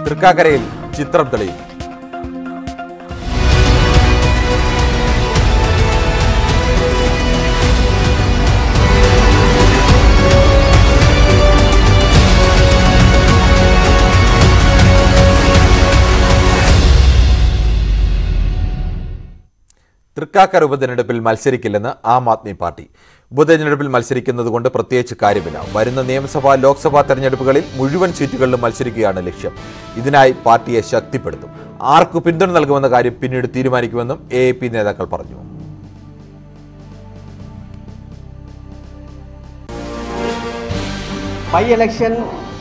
തൃക്കാക്കരയിൽ ചിത്രം തെളിയും തൃക്കാക്കര ഉപതെരഞ്ഞെടുപ്പിൽ മത്സരിക്കില്ലെന്ന് ആം ആദ്മി പാർട്ടി ഉപതെരഞ്ഞെടുപ്പിൽ മത്സരിക്കുന്നത് കൊണ്ട് പ്രത്യേകിച്ച് കാര്യമില്ല വരുന്ന നിയമസഭാ ലോക്സഭാ തെരഞ്ഞെടുപ്പുകളിൽ മുഴുവൻ സീറ്റുകളിലും മത്സരിക്കുകയാണ് ലക്ഷ്യം ഇതിനായി പാർട്ടിയെ ശക്തിപ്പെടുത്തും ആർക്ക് പിന്തുണ നൽകുമെന്ന കാര്യം പിന്നീട് തീരുമാനിക്കുമെന്നും എ നേതാക്കൾ പറഞ്ഞു பை எலெக்ஷன்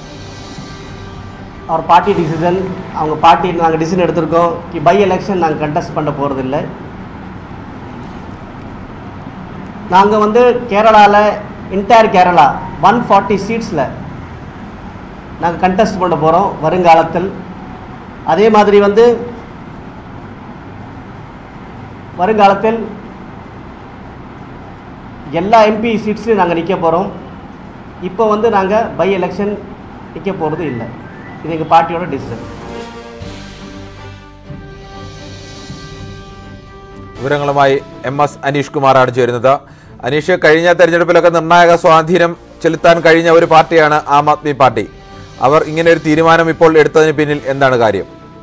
அவர் பார்ட்டி டிசிஷன் அவங்க பார்ட்டி நாங்கள் டிசிஷன் எடுத்திருக்கோம் கி பை எலெக்ஷன் நாங்கள் கண்டெஸ்ட் பண்ண போகிறதில்ல நாங்கள் வந்து கேரளாவில் இன்டையர் கேரளா ஒன் ஃபார்ட்டி சீட்ஸில் நாங்கள் கண்டெஸ்ட் பண்ண போகிறோம் வருங்காலத்தில் அதே மாதிரி வந்து வருங்காலத்தில் எல்லா எம்பி சீட்ஸ்லையும் நாங்கள் நிற்க போகிறோம் இப்போ வந்து நாங்கள் பை எலெக்ஷன் நிற்க போகிறது இல்லை இது எங்கள் பார்ட்டியோட டிசிஷன் വിവരങ്ങളുമായി എം എസ് അനീഷ് കുമാറാണ് ചേരുന്നത് അനീഷ് കഴിഞ്ഞ തെരഞ്ഞെടുപ്പിലൊക്കെ നിർണായക സ്വാധീനം ചെലുത്താൻ കഴിഞ്ഞ ഒരു പാർട്ടിയാണ് ആം ആദ്മി പാർട്ടി അവർ ഇങ്ങനെ ഒരു തീരുമാനം ഇപ്പോൾ എടുത്തതിന് പിന്നിൽ എന്താണ് കാര്യം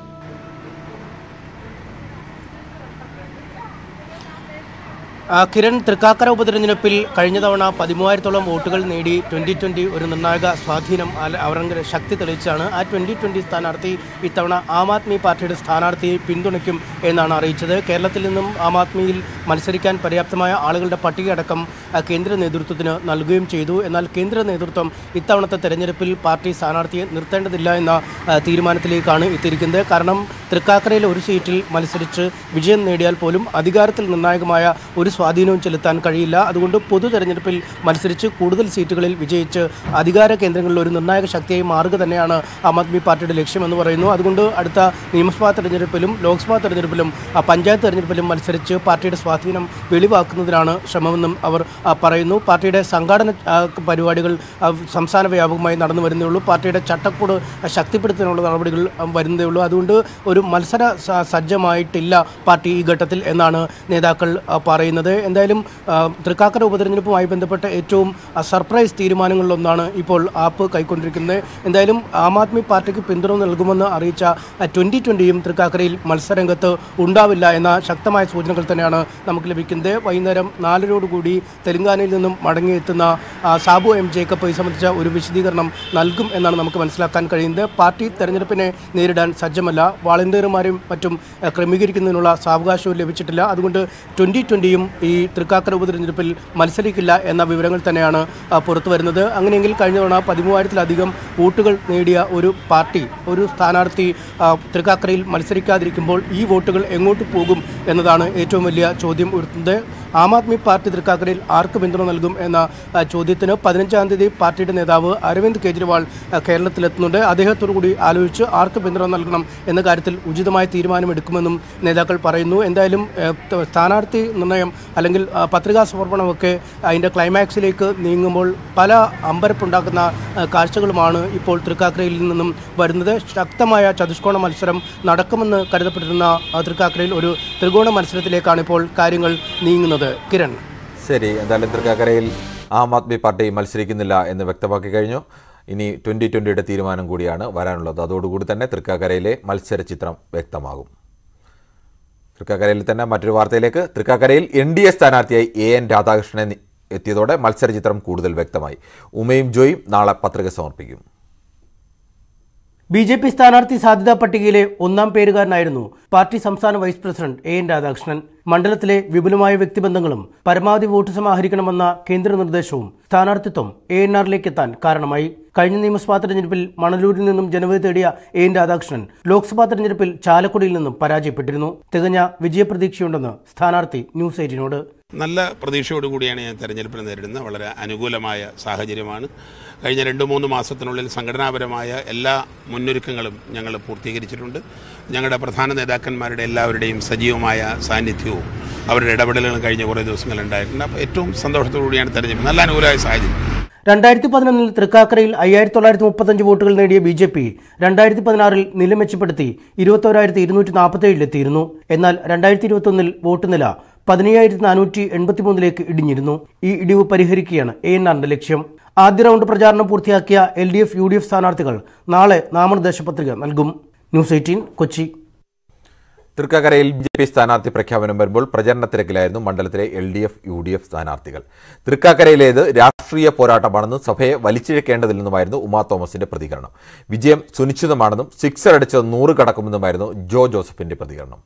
ആ, കിരൺ തൃക്കാക്കര ഉപതെരഞ്ഞെടുപ്പിൽ കഴിഞ്ഞ തവണ പതിമൂവായിരത്തോളം വോട്ടുകൾ നേടി ട്വൻ്റി ട്വൻ്റി ഒരു നിർണായക സ്വാധീനം അല്ല- അവരുടെ ശക്തി തെളിയിച്ചാണ് ആ ട്വൻ്റി ട്വൻ്റി സ്ഥാനാർത്ഥി ഇത്തവണ ആം ആദ്മി പാർട്ടിയുടെ സ്ഥാനാർത്ഥിയെ പിന്തുണയ്ക്കും എന്നാണ് അറിയിച്ചത് കേരളത്തിൽ നിന്നും ആം ആദ്മിയിൽ മത്സരിക്കാൻ പര്യാപ്തമായ ആളുകളുടെ പട്ടിക അടക്കം ആ, കേന്ദ്ര നേതൃത്വത്തിന് നൽകുകയും ചെയ്തു എന്നാൽ കേന്ദ്ര നേതൃത്വം ഇത്തവണത്തെ തെരഞ്ഞെടുപ്പിൽ പാർട്ടി സ്ഥാനാർത്ഥിയെ നിർത്തേണ്ടതില്ല എന്ന ആ, തീരുമാനത്തിലേക്കാണ് എത്തിയിരിക്കുന്നത് കാരണം തൃക്കാക്കരയിലെ ഒരു സീറ്റിൽ മത്സരിച്ച് വിജയം നേടിയാൽ പോലും അധികാരത്തിൽ നിർണായകമായ ഒരു സ്വാധീനവും ചെലുത്താൻ കഴിയില്ല അതുകൊണ്ട് പൊതു തെരഞ്ഞെടുപ്പിൽ മത്സരിച്ച് കൂടുതൽ സീറ്റുകളിൽ വിജയിച്ച് അധികാര കേന്ദ്രങ്ങളിൽ ഒരു നിർണായക ശക്തിയായി മാറുക തന്നെയാണ് ആം ആദ്മി പാർട്ടിയുടെ ലക്ഷ്യമെന്ന് പറയുന്നു അതുകൊണ്ട് അടുത്ത നിയമസഭാ തെരഞ്ഞെടുപ്പിലും ലോക്സഭാ തെരഞ്ഞെടുപ്പിലും ആ, പഞ്ചായത്ത് തെരഞ്ഞെടുപ്പിലും മത്സരിച്ച് പാർട്ടിയുടെ സ്വാധീനം വെളിവാക്കുന്നതിനാണ് ശ്രമമെന്നും അവർ ആ, പറയുന്നു പാർട്ടിയുടെ സംഘാടന ആ, പരിപാടികൾ ആ, സംസ്ഥാന വ്യാപകമായി നടന്നു വരുന്നേ ഉള്ളൂ പാർട്ടിയുടെ ചട്ടക്കൂട് ശക്തിപ്പെടുത്താനുള്ള നടപടികൾ ആ, വരുന്നതേ ഉള്ളൂ അതുകൊണ്ട് ഒരു മത്സര സ- സജ്ജമായിട്ടില്ല പാർട്ടി ഈ ഘട്ടത്തിൽ എന്നാണ് നേതാക്കൾ ആ, പറയുന്നത് എന്തായാലും ആ, തൃക്കാക്കര ഉപതെരഞ്ഞെടുപ്പുമായി ബന്ധപ്പെട്ട ഏറ്റവും ആ, സർപ്രൈസ് തീരുമാനങ്ങളിലൊന്നാണ് ഇപ്പോൾ ആപ്പ് കൈക്കൊണ്ടിരിക്കുന്നത് എന്തായാലും ആം ആദ്മി പാർട്ടിക്ക് പിന്തുണ നൽകുമെന്ന് അറിയിച്ച ട്വൻ്റി ട്വൻ്റിയും തൃക്കാക്കരയിൽ മത്സരരംഗത്ത് ഉണ്ടാവില്ല എന്ന ശക്തമായ സൂചനകൾ തന്നെയാണ് നമുക്ക് ലഭിക്കുന്നത് വൈകുന്നേരം നാലരോടുകൂടി തെലങ്കാനയിൽ നിന്നും മടങ്ങിയെത്തുന്ന ആ, സാബു എം ജേക്കബ് ഇത് സംബന്ധിച്ച ഒരു വിശദീകരണം നൽകും എന്നാണ് നമുക്ക് മനസ്സിലാക്കാൻ കഴിയുന്നത് പാർട്ടി തെരഞ്ഞെടുപ്പിനെ നേരിടാൻ സജ്ജമല്ല വാളണ്ടിയർമാരും മറ്റും ആ, ക്രമീകരിക്കുന്നതിനുള്ള സാവകാശവും ലഭിച്ചിട്ടില്ല അതുകൊണ്ട് ട്വൻ്റി ട്വൻ്റിയും ഈ തൃക്കാക്കര ഉപതെരഞ്ഞെടുപ്പിൽ മത്സരിക്കില്ല എന്ന വിവരങ്ങൾ തന്നെയാണ് ആ, പുറത്തു വരുന്നത് അങ്ങനെയെങ്കിൽ കഴിഞ്ഞ തവണ പതിമൂവായിരത്തിലധികം വോട്ടുകൾ നേടിയ ഒരു പാർട്ടി ഒരു സ്ഥാനാർത്ഥി ആ, തൃക്കാക്കരയിൽ മത്സരിക്കാതിരിക്കുമ്പോൾ ഈ വോട്ടുകൾ എങ്ങോട്ട് പോകും എന്നതാണ് ഏറ്റവും വലിയ ചോദ്യം ഉയർത്തുന്നത് ആം ആദ്മി പാർട്ടി തൃക്കാക്കരയിൽ ആർക്ക് പിന്തുണ നൽകും എന്ന ആ, ചോദ്യത്തിന് പതിനഞ്ചാം തീയതി പാർട്ടിയുടെ നേതാവ് അരവിന്ദ് കെജ്രിവാൾ ആ, കേരളത്തിലെത്തുന്നുണ്ട് അദ്ദേഹത്തോടു കൂടി ആലോചിച്ച് ആർക്ക് പിന്തുണ നൽകണം എന്ന കാര്യത്തിൽ ഉചിതമായ തീരുമാനമെടുക്കുമെന്നും നേതാക്കൾ പറയുന്നു എന്തായാലും ഏ, ത- സ്ഥാനാർത്ഥി നിർണയം അല്ലെങ്കിൽ ആ, പത്രികാ സമർപ്പണമൊക്കെ അതിൻ്റെ ക്ലൈമാക്സിലേക്ക് നീങ്ങുമ്പോൾ പല അമ്പരപ്പുണ്ടാക്കുന്ന ആ, കാഴ്ചകളുമാണ് ഇപ്പോൾ തൃക്കാക്കരയിൽ നിന്നും വരുന്നത് ശക്തമായ ചതുഷ്കോണ മത്സരം നടക്കുമെന്ന് കരുതപ്പെട്ടിരുന്ന ആ, തൃക്കാക്കരയിൽ ഒരു ത്രികോണ മത്സരത്തിലേക്കാണ് ഇപ്പോൾ കാര്യങ്ങൾ നീങ്ങുന്നത് കിരൺ ശരി എന്തായാലും തൃക്കാക്കരയിൽ ആം ആദ്മി പാർട്ടി മത്സരിക്കുന്നില്ല എന്ന് വ്യക്തമാക്കി കഴിഞ്ഞു ഇനി ട്വൻ്റി ട്വൻ്റിയുടെ തീരുമാനം കൂടിയാണ് വരാനുള്ളത് അതോടുകൂടി തന്നെ തൃക്കാക്കരയിലെ മത്സര ചിത്രം വ്യക്തമാകും തൃക്കാക്കരയിൽ തന്നെ മറ്റൊരു വാർത്തയിലേക്ക് തൃക്കാക്കരയിൽ എൻ ഡി എ സ്ഥാനാർത്ഥിയായി എ എൻ രാധാകൃഷ്ണൻ എത്തിയതോടെ മത്സര ചിത്രം കൂടുതൽ വ്യക്തമായി ഉമയും ജോയും നാളെ പത്രിക സമർപ്പിക്കും ബി ജെ പി സ്ഥാനാർത്ഥി സാധ്യതാ പട്ടികയിലെ ഒന്നാം പേരുകാരനായിരുന്നു പാർട്ടി സംസ്ഥാന vice president A N Radhakrishnan മണ്ഡലത്തിലെ വിപുലമായ വ്യക്തിബന്ധങ്ങളും പരമാവധി വോട്ട് സമാഹരിക്കണമെന്ന കേന്ദ്ര നിർദ്ദേശവും സ്ഥാനാർത്ഥിത്വം എ എൻ ആറിലേക്ക് എത്താൻ കാരണമായി കഴിഞ്ഞ നിയമസഭാ തെരഞ്ഞെടുപ്പിൽ മണലൂരിൽ നിന്നും ജനവിധി തേടിയ എ എൻ രാധാകൃഷ്ണൻ ലോക്സഭാ തെരഞ്ഞെടുപ്പിൽ ചാലക്കുടിയിൽ നിന്നും പരാജയപ്പെട്ടിരുന്നു തികഞ്ഞ വിജയപ്രതീക്ഷയുണ്ടെന്ന് സ്ഥാനാർത്ഥി ന്യൂസ് എയ്റ്റീനോട് നല്ല പ്രതീക്ഷയോടുകൂടിയാണ് ഞാൻ തെരഞ്ഞെടുപ്പിനെ നേരിടുന്നത് വളരെ അനുകൂലമായ സാഹചര്യമാണ് കഴിഞ്ഞ രണ്ട് മൂന്ന് മാസത്തിനുള്ളിൽ സംഘടനാപരമായ എല്ലാ മുന്നൊരുക്കങ്ങളും ഞങ്ങൾ പൂർത്തീകരിച്ചിട്ടുണ്ട് ഞങ്ങളുടെ പ്രധാന നേതാക്കന്മാരുടെ എല്ലാവരുടെയും സജീവമായ സാന്നിധ്യവും അവരുടെ ഇടപെടലുകളും കഴിഞ്ഞ കുറേ ദിവസങ്ങളുണ്ടായിട്ടുണ്ട് അപ്പോൾ ഏറ്റവും സന്തോഷത്തോടു കൂടിയാണ് തെരഞ്ഞെടുപ്പ് നല്ല അനുകൂലമായ സാഹചര്യം രണ്ടായിരത്തി പതിനൊന്നിൽ തൃക്കാക്കരയിൽ അയ്യായിരത്തി തൊള്ളായിരത്തി മുപ്പത്തഞ്ച് വോട്ടുകൾ നേടിയ ബി ജെ പി രണ്ടായിരത്തി പതിനാറിൽ നില മെച്ചപ്പെടുത്തി ഇരുപത്തോരായിരത്തി ഇരുന്നൂറ്റി നാൽപ്പത്തേഴിലെത്തിയിരുന്നു എന്നാൽ രണ്ടായിരത്തി ഇരുപത്തൊന്നിൽ വോട്ട് നില പതിനയ്യായിരത്തി നാനൂറ്റി എൺപത്തിമൂന്നിലേക്ക് ഇടിഞ്ഞിരുന്നു ഈ ഇടിവ് പരിഹരിക്കുകയാണ് എ എൻ ആറിന്റെ ലക്ഷ്യം ആദ്യ റൗണ്ട് പ്രചാരണം പൂർത്തിയാക്കിയ L D F U D F സ്ഥാനാർത്ഥികൾ നാളെ നാമനിർദ്ദേശ പത്രിക നൽകും ന്യൂസ് എയ്റ്റീൻ കൊച്ചി തൃക്കാക്കരയിൽ ബി ജെ പി സ്ഥാനാർത്ഥി പ്രഖ്യാപനം വരുമ്പോൾ പ്രചരണ തിരക്കിലായിരുന്നു മണ്ഡലത്തിലെ L D F U D F സ്ഥാനാർത്ഥികൾ തൃക്കാക്കരയിലേത് രാഷ്ട്രീയ പോരാട്ടമാണെന്നും സഭയെ വലിച്ചിഴക്കേണ്ടതില്ലെന്നുമായിരുന്നു ഉമാ തോമസിന്റെ പ്രതികരണം വിജയം സുനിശ്ചിതമാണെന്നും സിക്സർ അടിച്ചത് നൂറ് കടക്കുമെന്നുമായിരുന്നു ജോ ജോസഫിന്റെ പ്രതികരണം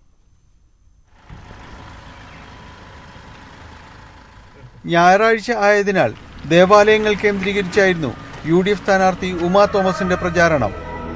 ഞായറാഴ്ച ആയതിനാൽ ദേവാലയങ്ങൾ കേന്ദ്രീകരിച്ചായിരുന്നു യു ഡി എഫ് സ്ഥാനാർത്ഥി ഉമാ തോമസിന്റെ പ്രചാരണം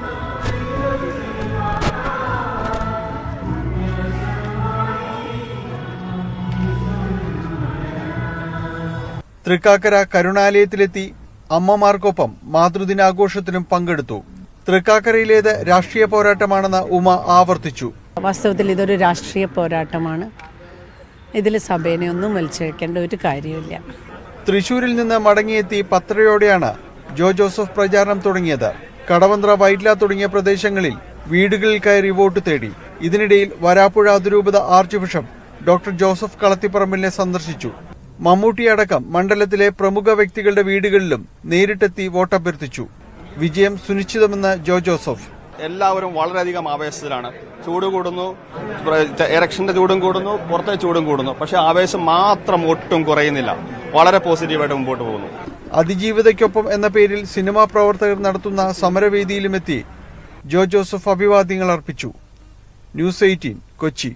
തൃക്കാക്കര കരുണാലയത്തിലെത്തി അമ്മമാർക്കൊപ്പം മാതൃദിനാഘോഷത്തിനും പങ്കെടുത്തു തൃക്കാക്കരയിലേത് രാഷ്ട്രീയ പോരാട്ടമാണെന്ന് ഉമ ആവർത്തിച്ചു വാസ്തവത്തിൽ ഇതൊരു രാഷ്ട്രീയ പോരാട്ടമാണ് ഇതിൽ സഭേനെ ഒന്നും വലിച്ചഴിക്കേണ്ട ഒരു കാര്യമില്ല തൃശൂരിൽ നിന്ന് മടങ്ങിയെത്തി പത്തരയോടെയാണ് ജോ ജോസഫ് പ്രചാരണം തുടങ്ങിയത് കടവന്ത്ര വൈറ്റ്ല തുടങ്ങിയ പ്രദേശങ്ങളിൽ വീടുകളിൽ കയറി വോട്ട് തേടി ഇതിനിടയിൽ വരാപ്പുഴ അതിരൂപത ആർച്ച് ബിഷപ്പ് ഡോക്ടർ ജോസഫ് കളത്തിപ്പറമ്പിലിനെ സന്ദർശിച്ചു മമ്മൂട്ടി അടക്കം മണ്ഡലത്തിലെ പ്രമുഖ വ്യക്തികളുടെ വീടുകളിലും നേരിട്ടെത്തി വോട്ടഭ്യർത്ഥിച്ചു വിജയം സുനിശ്ചിതമെന്ന് ജോ ജോസഫ് എല്ലാവരും വളരെയധികം ആവേശത്തിലാണ് ചൂട് കൂടുന്നു പ്ര- ഇലക്ഷന്റെ ചൂടും കൂടുന്നു പുറത്തെ ചൂടും കൂടുന്നു പക്ഷെ ആവേശം മാത്രം ഒട്ടും കുറയുന്നില്ല വളരെ പോസിറ്റീവായിട്ട് മുമ്പോട്ട് പോകുന്നു അതിജീവിതയ്ക്കൊപ്പം എന്ന പേരിൽ സിനിമാ പ്രവർത്തകർ നടത്തുന്ന സമരവേദിയിലുമെത്തി ജോ ജോസഫ് അഭിവാദ്യങ്ങൾ അർപ്പിച്ചു ന്യൂസ് എയ്റ്റീൻ കൊച്ചി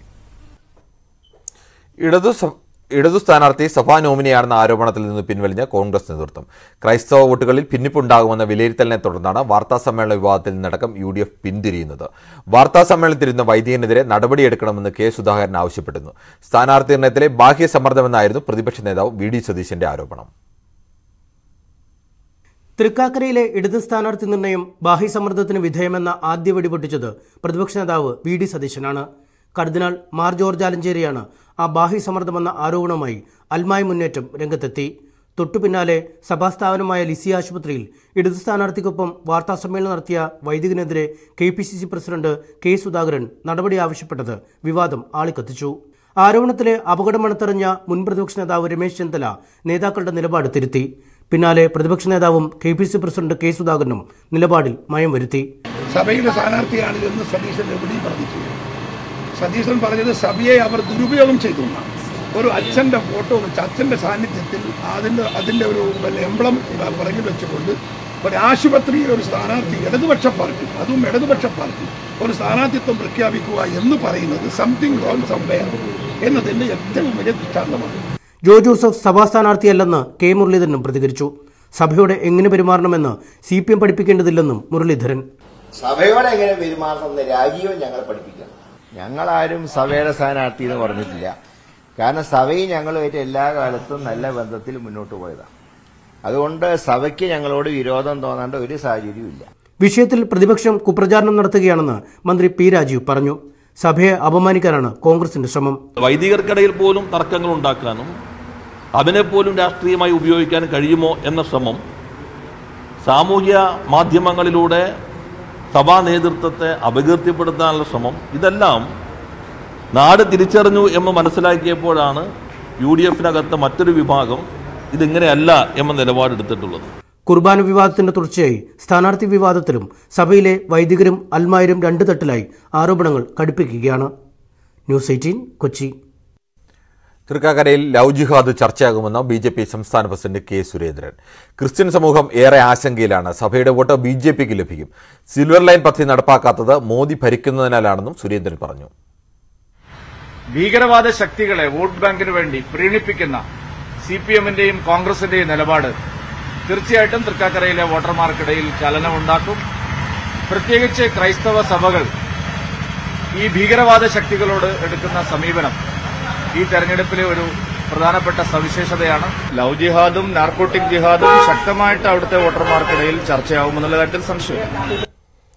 ഇടതു സ- ഇടതു സ്ഥാനാർത്ഥി സഭാ നോമിനിയാണെന്ന ആരോപണത്തിൽ നിന്ന് പിൻവലിഞ്ഞ കോൺഗ്രസ് നേതൃത്വം ക്രൈസ്തവ വോട്ടുകളിൽ ഭിന്നിപ്പുണ്ടാകുമെന്ന വിലയിരുത്തലിനെ തുടർന്നാണ് വാർത്താ സമ്മേളന വിവാദത്തിൽ നിന്നടക്കം യു ഡി എഫ് പിന്തിരിയുന്നത് വാർത്താ സമ്മേളനത്തിലിരുന്ന വൈദികനെതിരെ നടപടിയെടുക്കണമെന്ന് കെ സുധാകരൻ ആവശ്യപ്പെട്ടിരുന്നു സ്ഥാനാർത്ഥി നിർണയത്തിലെ ബാഹ്യ സമ്മർദ്ദമെന്നായിരുന്നു പ്രതിപക്ഷ നേതാവ് വി ഡി സതീശന്റെ ആരോപണം തൃക്കാക്കരയിലെ ഇടത് സ്ഥാനാർത്ഥി നിർണയം ബാഹ്യസമ്മർദ്ദത്തിന് വിധേയമെന്ന ആദ്യ വെടിപൊട്ടിച്ചത് പ്രതിപക്ഷ നേതാവ് വി ഡി സതീശനാണ് കർദിനാൾ മാർ ജോർജ് ആലഞ്ചേരിയാണ് ആ ബാഹ്യസമ്മർദ്ദമെന്ന ആരോപണവുമായി അൽമായ മുന്നേറ്റം രംഗത്തെത്തി തൊട്ടു പിന്നാലെ സഭാസ്ഥാപനമായ ലിസി ആശുപത്രിയിൽ ഇടത് സ്ഥാനാർത്ഥിക്കൊപ്പം വാർത്താസമ്മേളനം നടത്തിയ വൈദികനെതിരെ K P C C president K Sudhakaran നടപടി ആവശ്യപ്പെട്ടത് വിവാദം ആളിക്കത്തിച്ചു ആരോപണത്തിലെ അപകടം മണത്തെറിഞ്ഞ മുൻ പ്രതിപക്ഷ നേതാവ് രമേശ് ചെന്നിത്തല നേതാക്കളുടെ നിലപാട് തിരുത്തി പിന്നാലെ പ്രതിപക്ഷ നേതാവും K P C president K സുധാകരനും നിലപാടിൽ മയം വരുത്തി സഭയുടെ സ്ഥാനാർത്ഥിയാണ് എന്ന് സതീശൻ എവിടെയും പറഞ്ഞിട്ടില്ല സതീശൻ പറഞ്ഞത് സഭയെ അവർ ദുരുപയോഗം ചെയ്തു എന്നാണ് ഒരു അച്ഛൻ്റെ ഫോട്ടോ വെച്ച് അച്ഛൻ്റെ സാന്നിധ്യത്തിൽ അതിൻ്റെ അതിൻ്റെ ഒരു എംബ്ലം പുറകിൽ വെച്ചുകൊണ്ട് ഒരു ആശുപത്രിയിൽ ഒരു സ്ഥാനാർത്ഥി ഇടതുപക്ഷ പാർട്ടി അതും ഇടതുപക്ഷ പാർട്ടി ഒരു സ്ഥാനാർത്ഥിത്വം പ്രഖ്യാപിക്കുക എന്ന് പറയുന്നത് സംതിങ് റോങ് സംവെയർ എന്നതിൻ്റെ ഏറ്റവും വലിയ ദൃഷ്ടാന്തമാണ് ജോ ജോസഫ് സഭാ സ്ഥാനാർത്ഥിയല്ലെന്ന് കെ മുരളീധരനും പ്രതികരിച്ചു സഭയോടെ എങ്ങനെ പെരുമാറണമെന്ന് സി പി എം പഠിപ്പിക്കേണ്ടതില്ലെന്നും മുരളീധരൻ സഭയോട് എങ്ങനെ പെരുമാറണമെന്ന് രാജീവൻ ഞങ്ങളെ പഠിപ്പിക്കണം ഞങ്ങളാരും സഭയുടെ സ്ഥാനാർത്ഥി എന്ന് പറഞ്ഞിട്ടില്ല കാരണം സഭയും ഞങ്ങളുമായിട്ട് എല്ലാ കാലത്തും നല്ല ബന്ധത്തിൽ മുന്നോട്ട് പോയതാണ് അതുകൊണ്ട് സഭയ്ക്ക് ഞങ്ങളോട് വിരോധം തോന്നേണ്ട ഒരു സാഹചര്യവും ഇല്ല വിഷയത്തിൽ പ്രതിപക്ഷം കുപ്രചാരണം നടത്തുകയാണെന്ന് മന്ത്രി പി രാജീവ് പറഞ്ഞു സഭയെ അപമാനിക്കാനാണ് കോൺഗ്രസിന്റെ ശ്രമം വൈദികർക്കിടയിൽ പോലും തർക്കങ്ങൾ ഉണ്ടാക്കാനും അതിനെപ്പോലും രാഷ്ട്രീയമായി ഉപയോഗിക്കാൻ കഴിയുമോ എന്ന ശ്രമം സാമൂഹ്യ മാധ്യമങ്ങളിലൂടെ സഭാ നേതൃത്വത്തെ അപകീർത്തിപ്പെടുത്താനുള്ള ശ്രമം ഇതെല്ലാം നാട് തിരിച്ചറിഞ്ഞു എന്ന് മനസ്സിലാക്കിയപ്പോഴാണ് യു ഡി എഫിനകത്ത് മറ്റൊരു വിഭാഗം ഇതിങ്ങനെയല്ല എന്ന നിലപാടെടുത്തിട്ടുള്ളത് കുർബാന വിവാദത്തിന്റെ തുടർച്ചയായി സ്ഥാനാർത്ഥി വിവാദത്തിലും സഭയിലെ വൈദികരും അൽമായരും രണ്ടു തട്ടിലായി ആരോപണങ്ങൾ കടുപ്പിക്കുകയാണ് ന്യൂസ് എയ്റ്റീൻ കൊച്ചി തൃക്കാക്കരയിൽ ലവ് ജിഹാദ് ചർച്ചയാകുമെന്ന് ബി ജെ പി സംസ്ഥാന പ്രസിഡന്റ് കെ സുരേന്ദ്രൻ ക്രിസ്ത്യൻ സമൂഹം ഏറെ ആശങ്കയിലാണ് സഭയുടെ വോട്ട് ബി ജെ പിക്ക് ലഭിക്കും സിൽവർ ലൈൻ പദ്ധതി നടപ്പാക്കാത്തത് മോദി ഭരിക്കുന്നതിനാലാണെന്നും സുരേന്ദ്രൻ പറഞ്ഞു ഭീകരവാദ ശക്തികളെ വോട്ട് ബാങ്കിന് വേണ്ടി പ്രീണിപ്പിക്കുന്ന സി പി എമ്മിന്റെയും കോൺഗ്രസിന്റെയും നിലപാട് തീർച്ചയായിട്ടും തൃക്കാക്കരയിലെ വോട്ടർമാർക്കിടയിൽ ചലനമുണ്ടാക്കും പ്രത്യേകിച്ച് ക്രൈസ്തവ സഭകൾ ഈ ഭീകരവാദ ശക്തികളോട് എടുക്കുന്ന സമീപനം ഈ തെരഞ്ഞെടുപ്പിലെ ഒരു പ്രധാനപ്പെട്ട സവിശേഷതയാണ് ലവ് ജിഹാദും നാർക്കോട്ടിക് ജിഹാദും ശക്തമായിട്ട് അവിടുത്തെ വോട്ടർമാർക്കിടയിൽ ചർച്ചയാവുമെന്നുള്ള കാര്യത്തിൽ സംശയമില്ല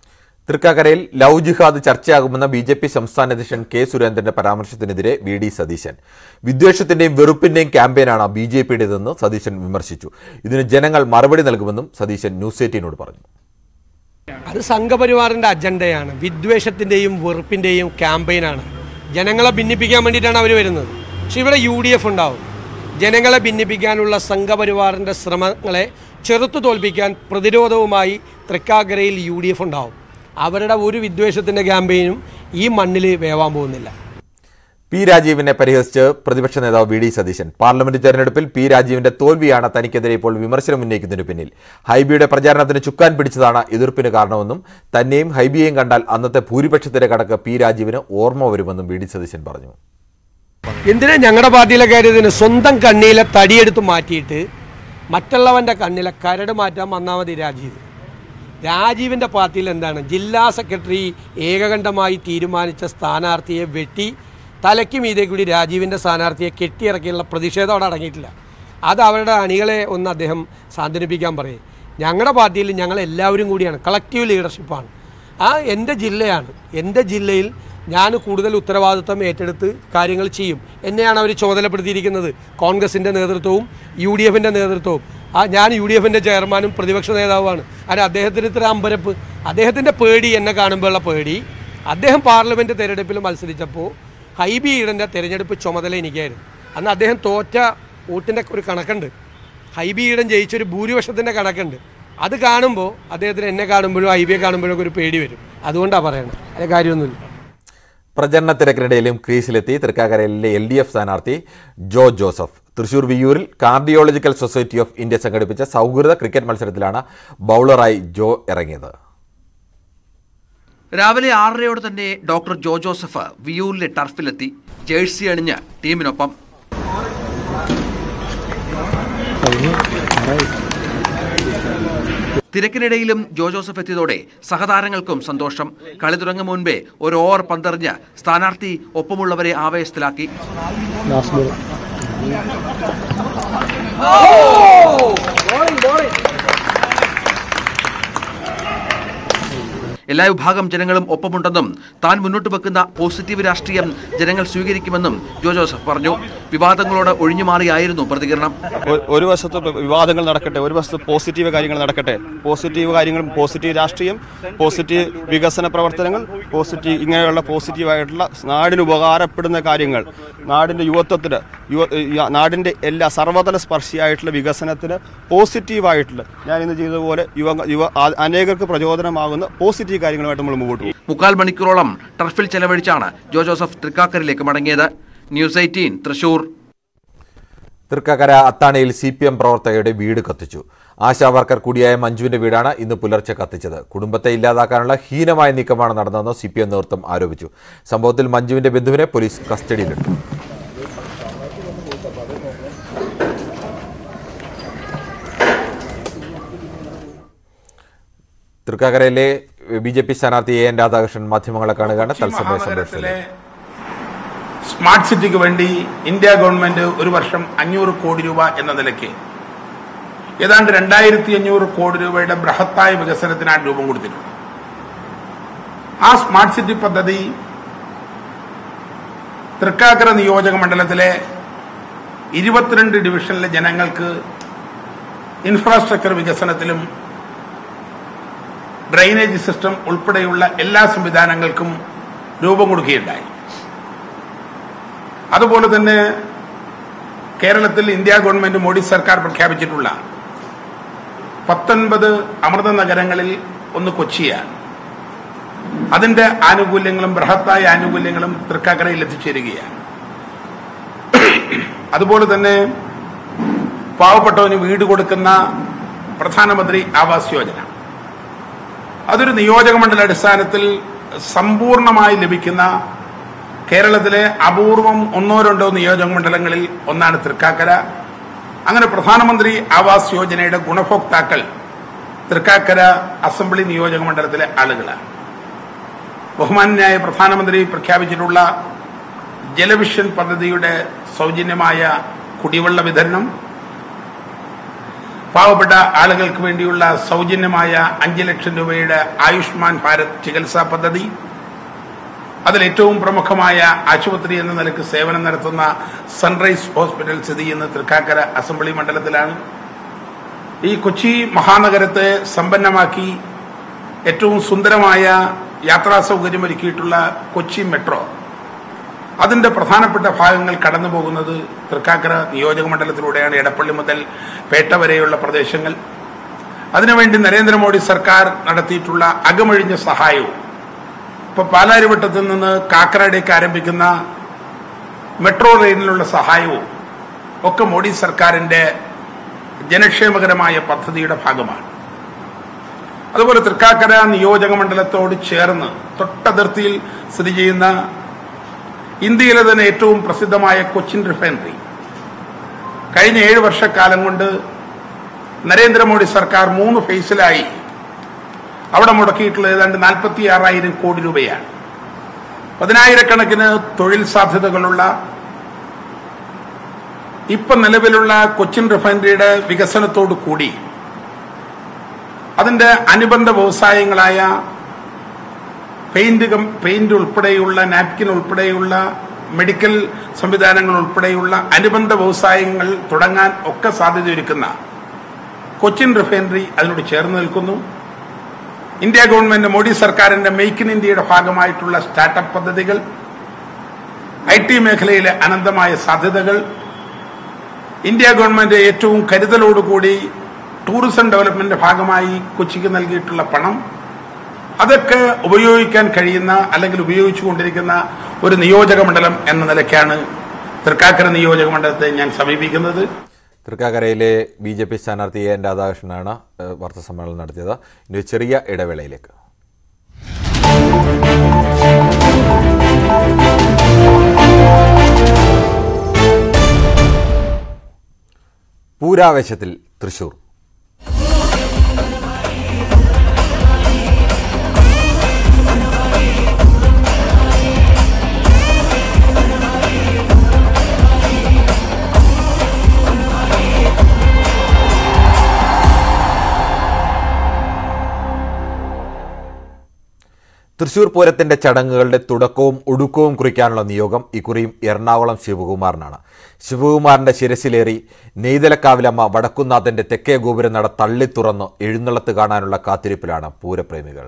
തൃക്കാക്കരയിൽ ലവ് ജിഹാദ് ചർച്ചയാകുമെന്ന ബി ജെ പി സംസ്ഥാന അധ്യക്ഷൻ കെ സുരേന്ദ്രന്റെ പരാമർശത്തിനെതിരെ വി ഡി സതീശൻ വിദ്വേഷത്തിന്റെയും വെറുപ്പിന്റെയും ക്യാമ്പയിനാണ് ബി ജെ പിയുടേതെന്ന് സതീശൻ വിമർശിച്ചു ഇതിന് ജനങ്ങൾ മറുപടി നൽകുമെന്നും സതീശൻ ന്യൂസ് എയ്റ്റീനോട് പറഞ്ഞു അത് സംഘപരിവാറിൻ്റെ അജണ്ടയാണ് വിദ്വേഷത്തിൻ്റെയും വെറുപ്പിൻ്റെയും ക്യാമ്പയിനാണ് ജനങ്ങളെ ഭിന്നിപ്പിക്കാൻ വേണ്ടിയിട്ടാണ് അവർ വരുന്നത് പക്ഷെ ഇവിടെ യു ഡി എഫ് ഉണ്ടാവും ജനങ്ങളെ ഭിന്നിപ്പിക്കാനുള്ള സംഘപരിവാറിൻ്റെ ശ്രമങ്ങളെ ചെറുത്തു തോൽപ്പിക്കാൻ പ്രതിരോധവുമായി തൃക്കാക്കരയിൽ യു ഡി എഫ് ഉണ്ടാവും അവരുടെ ഒരു വിദ്വേഷത്തിൻ്റെ ക്യാമ്പയിനും ഈ മണ്ണിൽ വേവാൻ പോകുന്നില്ല പി രാജീവിനെ പരിഹസിച്ച് പ്രതിപക്ഷ നേതാവ് വി ഡി സതീശൻ പാർലമെന്റ് തെരഞ്ഞെടുപ്പിൽ പി രാജീവിന്റെ തോൽവിയാണ് തനിക്കെതിരെ ഇപ്പോൾ വിമർശനം ഉന്നയിക്കുന്നതിന് പിന്നിൽ ഹൈബിയുടെ പ്രചാരണത്തിന് ചുക്കാൻ പിടിച്ചതാണ് എതിർപ്പിന് കാരണമെന്നും തന്നെയും ഹൈബിയെയും കണ്ടാൽ അന്നത്തെ ഭൂരിപക്ഷത്തിന്റെ കണക്ക് പി രാജീവിന് ഓർമ്മ വരുമെന്നും വി ഡി സതീശൻ പറഞ്ഞു എന്തിനാ ഞങ്ങളുടെ പാർട്ടിയിലെ കാര്യത്തിന് സ്വന്തം കണ്ണിലെ തടിയെടുത്ത് മാറ്റിയിട്ട് മറ്റുള്ളവൻ്റെ കണ്ണിലെ കരട് മാറ്റാൻ വന്നാൽ മതി രാജീവ് രാജീവിൻ്റെ പാർട്ടിയിൽ എന്താണ് ജില്ലാ സെക്രട്ടറി ഏകകണ്ഠമായി തീരുമാനിച്ച സ്ഥാനാർത്ഥിയെ വെട്ടി തലയ്ക്ക് മീതെ കൂടി രാജീവിൻ്റെ സ്ഥാനാർത്ഥിയെ കെട്ടിയിറക്കിയുള്ള പ്രതിഷേധം അവിടെ അടങ്ങിയിട്ടില്ല അത് അവരുടെ അണികളെ ഒന്ന് അദ്ദേഹം സാന്ത്വനിപ്പിക്കാൻ പറയും ഞങ്ങളുടെ പാർട്ടിയിൽ ഞങ്ങൾ എല്ലാവരും കൂടിയാണ് കളക്റ്റീവ് ലീഡർഷിപ്പാണ് ആ എൻ്റെ ജില്ലയാണ് എൻ്റെ ജില്ലയിൽ ഞാൻ കൂടുതൽ ഉത്തരവാദിത്വം ഏറ്റെടുത്ത് കാര്യങ്ങൾ ചെയ്യും എന്നെയാണ് അവർ ചുമതലപ്പെടുത്തിയിരിക്കുന്നത് കോൺഗ്രസിൻ്റെ നേതൃത്വവും യു ഡി എഫിൻ്റെ നേതൃത്വവും ആ ഞാൻ യു ഡി എഫിൻ്റെ ചെയർമാനും പ്രതിപക്ഷ നേതാവുമാണ് അത് അദ്ദേഹത്തിന് ഇത്ര അമ്പരപ്പ് അദ്ദേഹത്തിൻ്റെ പേടി എന്നെ കാണുമ്പോഴുള്ള പേടി അദ്ദേഹം പാർലമെൻറ്റ് തിരഞ്ഞെടുപ്പിൽ മത്സരിച്ചപ്പോൾ ഹൈബി ഈഡൻ്റെ തിരഞ്ഞെടുപ്പ് ചുമതല എനിക്കായിരുന്നു അന്ന് അദ്ദേഹം തോറ്റ വോട്ടിൻ്റെ ഒരു കണക്കുണ്ട് ഹൈബി ഈഡൻ ജയിച്ചൊരു ഭൂരിപക്ഷത്തിൻ്റെ കണക്കുണ്ട് അത് കാണുമ്പോൾ അദ്ദേഹത്തിന് എന്നെ കാണുമ്പോഴും ഹൈബിയെ കാണുമ്പോഴൊക്കെ ഒരു പേടി വരും അതുകൊണ്ടാണ് പറയണത് അതിന് കാര്യമൊന്നുമില്ല പ്രചരണ തിരക്കിനിടയിലും ക്രീസിലെത്തി തൃക്കാക്കരയിലെ എൽ ഡി എഫ് സ്ഥാനാർത്ഥി ജോ ജോസഫ് തൃശൂർ വിയൂരിൽ കാർഡിയോളജിക്കൽ സൊസൈറ്റി ഓഫ് ഇന്ത്യ സംഘടിപ്പിച്ച സൗഹൃദ ക്രിക്കറ്റ് മത്സരത്തിലാണ് ബൗളറായി ജോ ഇറങ്ങിയത് രാവിലെ ആറരയോടെ തന്നെ ഡോക്ടർ ജോ ജോസഫ് വിയൂരിലെ ടർഫിലെത്തി ജേഴ്സി അണിഞ്ഞ് ടീമിനൊപ്പം തിരക്കിനിടയിലും ജോ ജോസഫ് എത്തിയതോടെ സഹതാരങ്ങൾക്കും സന്തോഷം കളി തുടങ്ങും മുൻപേ ഒരു ഓവർ പന്തെറിഞ്ഞ് സ്ഥാനാർത്ഥി ഒപ്പമുള്ളവരെ ആവേശത്തിലാക്കി എല്ലാ വിഭാഗം ജനങ്ങളും ഒപ്പമുണ്ടെന്നും താൻ മുന്നോട്ട് വെക്കുന്ന പോസിറ്റീവ് രാഷ്ട്രീയം ജനങ്ങൾ സ്വീകരിക്കുമെന്നും ജോ ജോസഫ് പറഞ്ഞു വിവാദങ്ങളോട് ഒഴിഞ്ഞുമാറിയായിരുന്നു പ്രതികരണം ഒ- ഒരു വശത്ത് വിവാദങ്ങൾ നടക്കട്ടെ ഒരു വശത്ത് പോസിറ്റീവ് കാര്യങ്ങൾ നടക്കട്ടെ പോസിറ്റീവ് കാര്യങ്ങളും പോസിറ്റീവ് രാഷ്ട്രീയം പോസിറ്റീവ് വികസന പ്രവർത്തനങ്ങൾ പോസിറ്റീവ് ഇങ്ങനെയുള്ള പോസിറ്റീവായിട്ടുള്ള നാടിന് ഉപകാരപ്പെടുന്ന കാര്യങ്ങൾ നാടിൻ്റെ യുവത്വത്തിന് യുവ യ- നാടിൻ്റെ എല്ലാ സർവതല സ്പർശിയായിട്ടുള്ള വികസനത്തിന് പോസിറ്റീവായിട്ടുള്ള ഞാൻ ഇന്ന് ചെയ്തതുപോലെ യുവ യുവ ആ- അനേകർക്ക് പ്രചോദനമാകുന്ന പോസിറ്റീവ് കാര്യങ്ങളുമായിട്ട് നമ്മൾ മുമ്പോട്ട് പോകും മുക്കാൽ മണിക്കൂറോളം ടർഫിൽ ചെലവഴിച്ചാണ് ജോ ജോസഫ് തൃക്കാക്കരയിലേക്ക് മടങ്ങിയത് ന്യൂസ് എയ്റ്റീൻ തൃശൂർ തൃക്കാക്കര അത്താണിയിൽ സി പി എം പ്രവർത്തകയുടെ വീട് കത്തിച്ചു ആശാ വർക്കർ കൂടിയായ മഞ്ജുവിന്റെ വീടാണ് ഇന്ന് പുലർച്ചെ കത്തിച്ചത് കുടുംബത്തെ ഇല്ലാതാക്കാനുള്ള ഹീനമായ നീക്കമാണ് നടന്നതെന്ന് സി പി എം നേതൃത്വം ആരോപിച്ചു സംഭവത്തിൽ മഞ്ജുവിന്റെ ബന്ധുവിനെ പോലീസ് കസ്റ്റഡിയിലെടുത്തു തൃക്കാക്കരയിലെ ബി ജെ പി സ്ഥാനാർത്ഥി എ എൻ രാധാകൃഷ്ണൻ മാധ്യമങ്ങളെ കാണുകയാണ് തത്സമയ സംരക്ഷണത്തിലെ സ്മാർട്ട് സിറ്റിക്ക് വേണ്ടി ഇന്ത്യ ഗവൺമെന്റ് ഒരു വർഷം അഞ്ഞൂറ് കോടി രൂപ എന്ന നിലയ്ക്ക് ഏതാണ്ട് രണ്ടായിരത്തി അഞ്ഞൂറ് കോടി രൂപയുടെ ബൃഹത്തായ വികസനത്തിനാണ് രൂപം കൊടുത്തിട്ടുള്ളത് ആ സ്മാർട്ട് സിറ്റി പദ്ധതി തൃക്കാക്കര നിയോജക മണ്ഡലത്തിലെ ഇരുപത്തിരണ്ട് ഡിവിഷനിലെ ജനങ്ങൾക്ക് ഇൻഫ്രാസ്ട്രക്ചർ വികസനത്തിലും ഡ്രെയിനേജ് സിസ്റ്റം ഉൾപ്പെടെയുള്ള എല്ലാ സംവിധാനങ്ങൾക്കും രൂപം കൊടുക്കുകയുണ്ടായി അതുപോലെ തന്നെ കേരളത്തിൽ ഇന്ത്യ ഗവൺമെന്റ് മോഡി സർക്കാർ പ്രഖ്യാപിച്ചിട്ടുള്ള പത്തൊൻപത് അമൃത നഗരങ്ങളിൽ ഒന്ന് കൊച്ചിയാണ് അതിന്റെ ആനുകൂല്യങ്ങളും ബൃഹത്തായ ആനുകൂല്യങ്ങളും തൃക്കാക്കരയിൽ എത്തിച്ചേരുകയാണ് അതുപോലെ തന്നെ പാവപ്പെട്ടവന് വീട് കൊടുക്കുന്ന പ്രധാനമന്ത്രി ആവാസ് യോജന അതൊരു നിയോജക മണ്ഡല അടിസ്ഥാനത്തിൽ സമ്പൂർണമായി ലഭിക്കുന്ന കേരളത്തിലെ അപൂർവം ഒന്നോ രണ്ടോ നിയോജക മണ്ഡലങ്ങളിൽ ഒന്നാണ് തൃക്കാക്കര അങ്ങനെ പ്രധാനമന്ത്രി ആവാസ് യോജനയുടെ ഗുണഭോക്താക്കൾ തൃക്കാക്കര അസംബ്ലി നിയോജക മണ്ഡലത്തിലെ ആളുകളാണ് ബഹുമാന്യായ പ്രധാനമന്ത്രി പ്രഖ്യാപിച്ചിട്ടുള്ള ജലവിഷൻ പദ്ധതിയുടെ സൗജന്യമായ കുടിവെള്ള വിതരണം പാവപ്പെട്ട ആളുകൾക്ക് വേണ്ടിയുള്ള സൗജന്യമായ അഞ്ച് ലക്ഷം രൂപയുടെ ആയുഷ്മാൻ ഭാരത് ചികിത്സാ പദ്ധതി അതിൽ ഏറ്റവും പ്രമുഖമായ ആശുപത്രി എന്ന നിലയ്ക്ക് സേവനം നടത്തുന്ന സൺറൈസ് ഹോസ്പിറ്റൽ സ്ഥിതി ചെയ്യുന്ന തൃക്കാക്കര അസംബ്ലി മണ്ഡലത്തിലാണ് ഈ കൊച്ചി മഹാനഗരത്തെ സമ്പന്നമാക്കി ഏറ്റവും സുന്ദരമായ യാത്രാ സൗകര്യം ഒരുക്കിയിട്ടുള്ള കൊച്ചി മെട്രോ അതിന്റെ പ്രധാനപ്പെട്ട ഭാഗങ്ങൾ കടന്നു പോകുന്നത് തൃക്കാക്കര നിയോജക മണ്ഡലത്തിലൂടെയാണ് എടപ്പള്ളി മുതൽ പേട്ട വരെയുള്ള പ്രദേശങ്ങൾ അതിനുവേണ്ടി നരേന്ദ്രമോദി സർക്കാർ നടത്തിയിട്ടുള്ള അകമഴിഞ്ഞ സഹായവും ഇപ്പൊ പാലാരിവട്ടത്തിൽ നിന്ന് കാക്കനാടേക്ക് ആരംഭിക്കുന്ന മെട്രോ റെയിലിനുള്ള സഹായവും ഒക്കെ മോഡി സർക്കാരിന്റെ ജനക്ഷേമകരമായ പദ്ധതിയുടെ ഭാഗമാണ് അതുപോലെ തൃക്കാക്കര നിയോജക മണ്ഡലത്തോട് ചേർന്ന് തൊട്ടതിർത്തിയിൽ സ്ഥിതി ചെയ്യുന്ന ഇന്ത്യയിലെ തന്നെ ഏറ്റവും പ്രസിദ്ധമായ കൊച്ചിൻ റിഫൈനറി കഴിഞ്ഞ ഏഴ് വർഷക്കാലം കൊണ്ട് നരേന്ദ്രമോദി സർക്കാർ മൂന്ന് ഫേസിലായി അവിടെ മുടക്കിയിട്ടുള്ള ഏതാണ്ട് നാൽപ്പത്തി ആറായിരം കോടി രൂപയാണ് പതിനായിരക്കണക്കിന് തൊഴിൽ സാധ്യതകളുള്ള ഇപ്പൊ നിലവിലുള്ള കൊച്ചിൻ റിഫൈനറിയുടെ വികസനത്തോടു കൂടി അതിന്റെ അനുബന്ധ വ്യവസായങ്ങളായ പെയിന്റ് കം- പെയിന്റ് ഉൾപ്പെടെയുള്ള നാപ്കിൻ ഉൾപ്പെടെയുള്ള മെഡിക്കൽ സംവിധാനങ്ങൾ ഉൾപ്പെടെയുള്ള അനുബന്ധ വ്യവസായങ്ങൾ തുടങ്ങാൻ ഒക്കെ സാധ്യതയൊരുക്കുന്ന കൊച്ചിൻ റിഫൈനറി അതിനോട് ചേർന്ന് നിൽക്കുന്നു ഇന്ത്യ ഗവൺമെന്റ് മോഡി സർക്കാരിന്റെ മെയ്ക്ക് ഇൻ ഇന്ത്യയുടെ ഭാഗമായിട്ടുള്ള സ്റ്റാർട്ടപ്പ് പദ്ധതികൾ ഐ ടി മേഖലയിലെ അനന്തമായ സാധ്യതകൾ ഇന്ത്യ ഗവൺമെന്റ് ഏറ്റവും കരുതലോടുകൂടി ടൂറിസം ഡെവലപ്മെന്റ് ഭാഗമായി കൊച്ചിക്ക് നൽകിയിട്ടുള്ള പണം അതൊക്കെ ഉപയോഗിക്കാൻ കഴിയുന്ന അല്ലെങ്കിൽ ഉപയോഗിച്ചുകൊണ്ടിരിക്കുന്ന ഒരു നിയോജക മണ്ഡലം എന്ന നിലയ്ക്കാണ് തൃക്കാക്കര നിയോജക മണ്ഡലത്തെ ഞാൻ സമീപിക്കുന്നത് തൃക്കാക്കരയിലെ ബി ജെ പി സ്ഥാനാർത്ഥി എൻ രാധാകൃഷ്ണനാണ് ഏഹ്, വാർത്താ സമ്മേളനം നടത്തിയത് ഇനി ഒരു ചെറിയ ഇടവേളയിലേക്ക് പൂരാവേശത്തിൽ തൃശൂർ തൃശൂർ പൂരത്തിന്റെ ചടങ്ങുകളുടെ തുടക്കവും ഒടുക്കവും കുറിക്കാനുള്ള നിയോഗം ഇക്കുറിയും എറണാകുളം ശിവകുമാറിനാണ് ശിവകുമാറിന്റെ ശിരസിലേറി നെയ്തലക്കാവിലമ്മ വടക്കുന്നാഥന്റെ തെക്കേ ഗോപുരം നട തള്ളി തുറന്ന് എഴുന്നള്ളത്ത് കാണാനുള്ള കാത്തിരിപ്പിലാണ് പൂരപ്രേമികൾ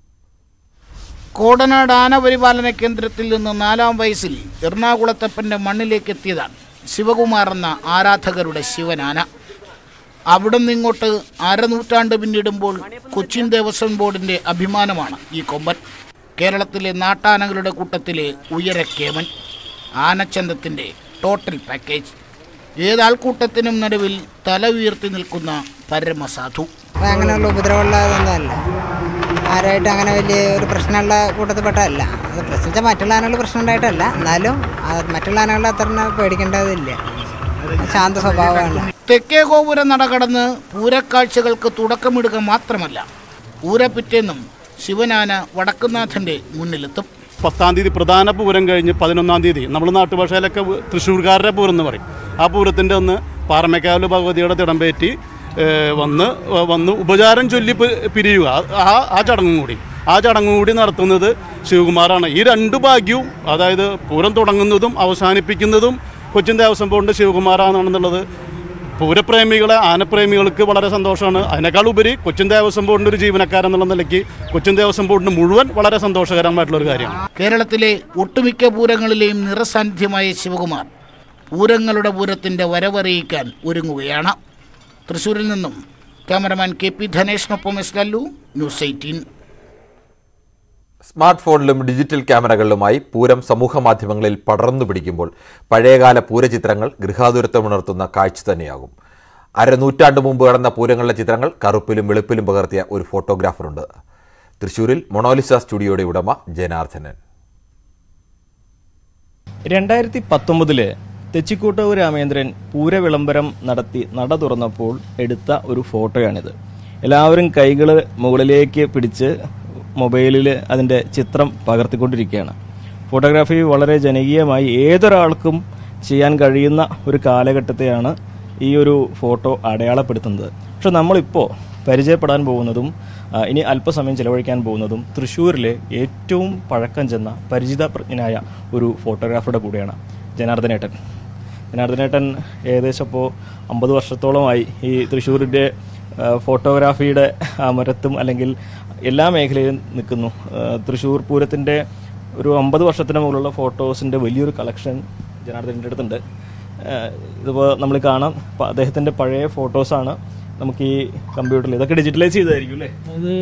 കോടനാട് ആനപരിപാലന കേന്ദ്രത്തിൽ നിന്ന് നാലാം വയസ്സിൽ എറണാകുളത്തപ്പൻ്റെ മണ്ണിലേക്ക് എത്തിയതാണ് ശിവകുമാർ എന്ന ആരാധകരുടെ ശിവനാന അവിടെ നിന്നിങ്ങോട്ട് അരനൂറ്റാണ്ട് പിന്നിടുമ്പോൾ കൊച്ചിൻ ദേവസ്വം ബോർഡിൻ്റെ അഭിമാനമാണ് ഈ കൊമ്പൻ കേരളത്തിലെ നാട്ടാനകളുടെ കൂട്ടത്തിലെ ഉയരക്കേമൻ ആനച്ചന്തത്തിൻ്റെ ടോട്ടൽ പാക്കേജ് ഏതാൾക്കൂട്ടത്തിനും നടുവിൽ തല ഉയർത്തി നിൽക്കുന്ന പരമസാധു അപ്പോൾ അങ്ങനെയുള്ള ഉപദ്രവമുള്ളതൊന്നുമല്ല ആരായിട്ട് അങ്ങനെ വലിയ ഒരു പ്രശ്നമുള്ള കൂട്ടത്തിൽപ്പെട്ടതല്ല അത് പ്രശ്നിച്ചാൽ മറ്റുള്ള ആനകൾ പ്രശ്നം ഉണ്ടായിട്ടല്ല എന്നാലും അത് മറ്റുള്ള ആനകളെ അത്ര പേടിക്കേണ്ടതില്ല ശാന്ത സ്വഭാവമാണ് തെക്കേ ഗോപുര നട കടന്ന് പൂരക്കാഴ്ചകൾക്ക് തുടക്കമിടുക മാത്രമല്ല പൂരപ്പിറ്റേന്നും ശിവനാന വടക്കുന്നാഥന്റെ മുന്നിലെത്തും പത്താം തീയതി പ്രധാന പൂരം കഴിഞ്ഞ് പതിനൊന്നാം തീയതി നമ്മൾ നാട്ടുഭാഷയിലൊക്കെ വ് തൃശ്ശൂർക്കാരുടെ പൂരം എന്ന് പറയും ആ പൂരത്തിൻ്റെ ഒന്ന് പാറമേക്കാവിലെ ഭഗവതിയുടെ തിടമ്പേറ്റി ഏഹ്, വന്ന് വ- വന്ന് ഉപചാരം ചൊല്ലി പി- പിരിയുക ആ ആ ചടങ്ങും കൂടി ആ ചടങ്ങും കൂടി നടത്തുന്നത് ശിവകുമാറാണ് ഈ രണ്ട് ഭാഗ്യവും അതായത് പൂരം തുടങ്ങുന്നതും അവസാനിപ്പിക്കുന്നതും കൊച്ചിൻ ദേവസ്വം ബോർഡിൻ്റെ ശിവകുമാറാണെന്നുള്ളത് പൂരപ്രേമികളെ ആനപ്രേമികൾക്ക് വളരെ സന്തോഷമാണ് അതിനേക്കാൾ ഉപരി കൊച്ചിൻ ദേവസ്വം ബോർഡിൻ്റെ ഒരു ജീവനക്കാരൻ എന്നുള്ള നിലയ്ക്ക് കൊച്ചിൻ ദേവസ്വം ബോർഡിന് മുഴുവൻ വളരെ സന്തോഷകരമായിട്ടുള്ള ഒരു കാര്യമാണ് കേരളത്തിലെ ഒട്ടുമിക്ക പൂരങ്ങളിലെയും നിറസാന്നിധ്യമായ ശിവകുമാർ പൂരങ്ങളുടെ പൂരത്തിന്റെ വരവറിയിക്കാൻ ഒരുങ്ങുകയാണ് തൃശൂരിൽ നിന്നും ക്യാമറമാൻ കെ പി ധനേഷിനൊപ്പം S Lallu news eighteen smart ഫോണിലും ഡിജിറ്റൽ ക്യാമറകളിലുമായി പൂരം സമൂഹ മാധ്യമങ്ങളിൽ പടർന്നു പിടിക്കുമ്പോൾ പഴയകാല പൂരചിത്രങ്ങൾ ഗൃഹാതുരത്വമുണർത്തുന്ന കാഴ്ച തന്നെയാകും അരനൂറ്റാണ്ട് മുമ്പ് കടന്ന പൂരങ്ങളിലെ ചിത്രങ്ങൾ കറുപ്പിലും വെളുപ്പിലും പകർത്തിയ ഒരു ഫോട്ടോഗ്രാഫറുണ്ട് തൃശൂരിൽ മൊണോലിസ സ്റ്റുഡിയോയുടെ ഉടമ ജനാർദ്ദനൻ രണ്ടായിരത്തി പത്തൊമ്പതില് തെച്ചിക്കോട്ടൂർ രാമേന്ദ്രൻ പൂരവിളംബരം നടത്തി നട തുറന്നപ്പോൾ എടുത്ത ഒരു ഫോട്ടോയാണിത് എല്ലാവരും കൈകൾ മുകളിലേക്ക് പിടിച്ച് മൊബൈലിൽ അതിൻ്റെ ചിത്രം പകർത്തിക്കൊണ്ടിരിക്കുകയാണ് ഫോട്ടോഗ്രാഫി വളരെ ജനകീയമായി ഏതൊരാൾക്കും ചെയ്യാൻ കഴിയുന്ന ഒരു കാലഘട്ടത്തെയാണ് ഈ ഒരു ഫോട്ടോ അടയാളപ്പെടുത്തുന്നത് പക്ഷെ നമ്മളിപ്പോൾ പരിചയപ്പെടാൻ പോകുന്നതും ആ, ഇനി അല്പസമയം ചിലവഴിക്കാൻ പോകുന്നതും തൃശ്ശൂരിലെ ഏറ്റവും പഴക്കം ചെന്ന പരിചിതപ്രജ്ഞനായ ഒരു ഫോട്ടോഗ്രാഫറുടെ കൂടെയാണ് ജനാർദ്ദനേട്ടൻ ജനാർദ്ദനേട്ടൻ ഏകദേശം ഇപ്പോൾ അമ്പത് വർഷത്തോളമായി ഈ തൃശ്ശൂരിൻ്റെ ആ, ഫോട്ടോഗ്രാഫിയുടെ ആ മരത്തും അല്ലെങ്കിൽ എല്ലാ മേഖലയിലും നിൽക്കുന്നു ആ, തൃശ്ശൂർ പൂരത്തിൻ്റെ ഒരു അമ്പത് വർഷത്തിന് മുകളിലുള്ള ഫോട്ടോസിൻ്റെ വലിയൊരു കളക്ഷൻ ജനാർദ്ദനൻ്റെ അടുത്തുണ്ട് ആ, ഇതിപ്പോൾ നമ്മൾ കാണാം ഇപ്പോൾ അദ്ദേഹത്തിൻ്റെ പഴയ ഫോട്ടോസാണ് നമുക്ക് ഈ കമ്പ്യൂട്ടറിൽ ഇതൊക്കെ ഡിജിറ്റലൈസ് ചെയ്തതായിരിക്കും അല്ലേ അത്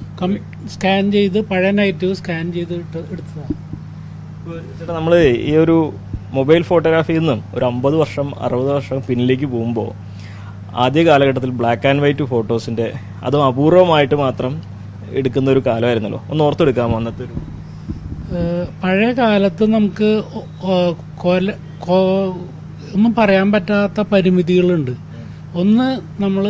സ്കാൻ ചെയ്ത് പഴയ നെഗറ്റീവ് സ്കാൻ ചെയ്ത് ഇട്ട് എടുത്തതാണ് ചേട്ടാ നമ്മൾ ഈ ഒരു മൊബൈൽ ഫോട്ടോഗ്രാഫിയിൽ നിന്നും ഒരു അമ്പത് വർഷം അറുപത് വർഷം പിന്നിലേക്ക് പോകുമ്പോൾ ആദ്യ കാലഘട്ടത്തിൽ ബ്ലാക്ക് ആൻഡ് വൈറ്റ് ഫോട്ടോസിൻ്റെ അതും അപൂർവമായിട്ട് മാത്രം എടുക്കുന്ന ഒരു കാലമായിരുന്നല്ലോ ഒന്ന് ഓർത്തെടുക്കാമോ അന്നത്തെ ഒരു ഏഹ് പഴയ കാലത്ത് നമുക്ക് ഒ- ഒ- കൊല കോ- ഒന്നും പറയാൻ പറ്റാത്ത പരിമിതികളുണ്ട് ഒന്ന് നമ്മൾ